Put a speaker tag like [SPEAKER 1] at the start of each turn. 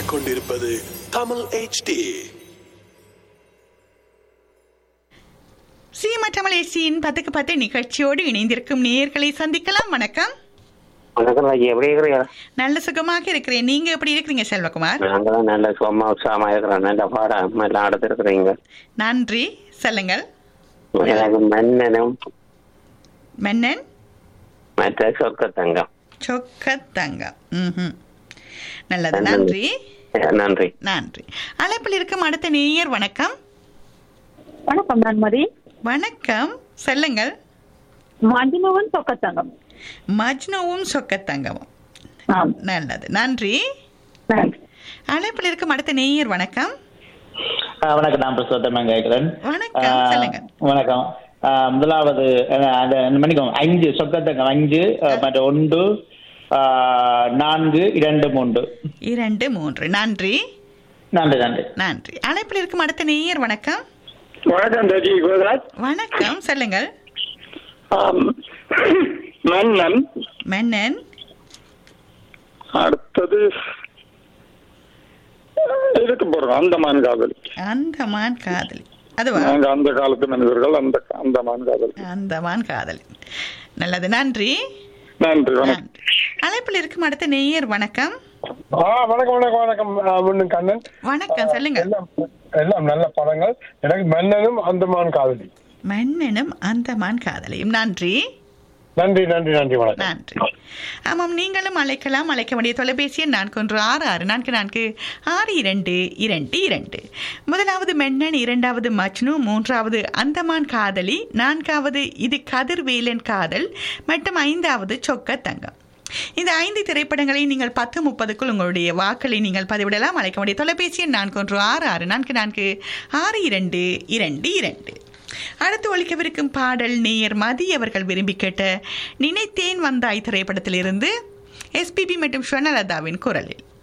[SPEAKER 1] கேட்டுக்கொண்டிருப்பது தமிழ் HD
[SPEAKER 2] சீமா தமிழேசியின் பத்துக்கு பத்து நிகழ்ச்சியோடு இணைந்திருக்கும் நேயர்களை சந்திக்கலாம் வணக்கம்
[SPEAKER 3] வணக்கம் ராஜி எப்படி இருக்கிறீங்க
[SPEAKER 2] நல்ல சுகமாக இருக்கிறேன் நீங்க எப்படி இருக்கிறீங்க செல்வகுமார்
[SPEAKER 3] நாங்களும் நல்ல சும்மா உற்சாகமா இருக்கிறோம் நல்ல பாடம் எல்லாம் நடத்திருக்கிறீங்க
[SPEAKER 2] நன்றி சொல்லுங்கள்
[SPEAKER 3] எனக்கு மன்னனும்
[SPEAKER 2] மன்னன்
[SPEAKER 3] மற்ற சொக்க தங்கம்
[SPEAKER 2] சொக்கத்தங்கம் ம்ஹும். நல்லது நன்றி
[SPEAKER 3] நன்றி
[SPEAKER 2] நன்றி அழைப்பில் இருக்கும் அடுத்த நேயர் வணக்கம்
[SPEAKER 4] வணக்கம் நன்மதி
[SPEAKER 2] வணக்கம் சொல்லுங்கள்
[SPEAKER 4] மஜ்னுவன் சொக்கத்தங்கம்
[SPEAKER 2] மஜ்னுவும் சொக்கத்தங்கமும்
[SPEAKER 4] ஆம்
[SPEAKER 2] நல்லது நன்றி
[SPEAKER 4] தேங்க்ஸ்
[SPEAKER 2] அழைப்பில் இருக்கும் அடுத்த நேயர் வணக்கம்
[SPEAKER 5] ஆ, வணக்கம் நான் பிரசோத்தமன் கேட்கிறேன்
[SPEAKER 2] வணக்கம்,
[SPEAKER 5] ஆ,
[SPEAKER 2] சொல்லுங்க.
[SPEAKER 5] வணக்கம் ஆ, முதலாவது அஹ், அந்த மன்னிக்கும் ஐந்து சொக்கத்தங்கம் அஞ்சு அஹ், மற்ற ஒன்று ஆ, நான்கு இரண்டு மூன்று
[SPEAKER 2] இரண்டு மூன்று நன்றி
[SPEAKER 5] நன்றி நன்றி
[SPEAKER 2] நன்றி அழைப்பில் இருக்கும் அடுத்த நேயர் வணக்கம்
[SPEAKER 6] வணக்கம் ரஜி கோதராஜ்
[SPEAKER 2] வணக்கம் சொல்லுங்கள்
[SPEAKER 6] ஆம், மன்னன்
[SPEAKER 2] மன்னன்
[SPEAKER 6] அடுத்தது இதுக்கு போறோம் அந்தமான் காதல்
[SPEAKER 2] அந்தமான் காதலி அதுவா
[SPEAKER 6] நாங்க அந்த காலத்து மனிதர்கள் அந்த அந்தமான் காதல்
[SPEAKER 2] அந்தமான் காதலி நல்லது நன்றி
[SPEAKER 6] நன்றி வணக்கம்
[SPEAKER 2] நன்றி அழைப்பில் இருக்கும் அடுத்த நேயர் வணக்கம்
[SPEAKER 7] ஆ வணக்கம் வணக்கம் வணக்கம் ஆ, முன்னும் கண்ணன்
[SPEAKER 2] வணக்கம் சொல்லுங்க
[SPEAKER 7] எல்லாம் எல்லாம் நல்ல படங்கள் எனக்கு மன்னனும் அந்தமான் காதலி
[SPEAKER 2] மன்னனும் அந்தமான் காதலியும் நன்றி
[SPEAKER 7] நன்றி நன்றி நன்றி வணக்கம்
[SPEAKER 2] நன்றி ஆமாம் நீங்களும் அழைக்கலாம் அழைக்க வேண்டிய தொலைபேசி எண் நான்கு ஒன்று ஆறு ஆறு நான்கு நான்கு ஆறு இரண்டு இரண்டு இரண்டு முதலாவது மென்னன் இரண்டாவது மஜ்னு மூன்றாவது அந்தமான் காதலி நான்காவது இது கதிர்வேலன் காதல் மற்றும் ஐந்தாவது சொக்க தங்கம் இந்த ஐந்து திரைப்படங்களை நீங்கள் பத்து முப்பதுக்குள் உங்களுடைய வாக்களை நீங்கள் பதிவிடலாம் அழைக்க வேண்டிய தொலைபேசி எண் நான்கு ஒன்று ஆறு ஆறு நான்கு நான்கு ஆறு இரண்டு இரண்டு இரண்டு அடுத்து ஒழிக்கவிருக்கும் பாடல் நேயர் மதி அவர்கள் விரும்பி கேட்ட நினைத்தேன் வந்தாய் திரைப்படத்திலிருந்து எஸ்பிபி மற்றும் ஸ்வர்ணலதாவின் குரலில்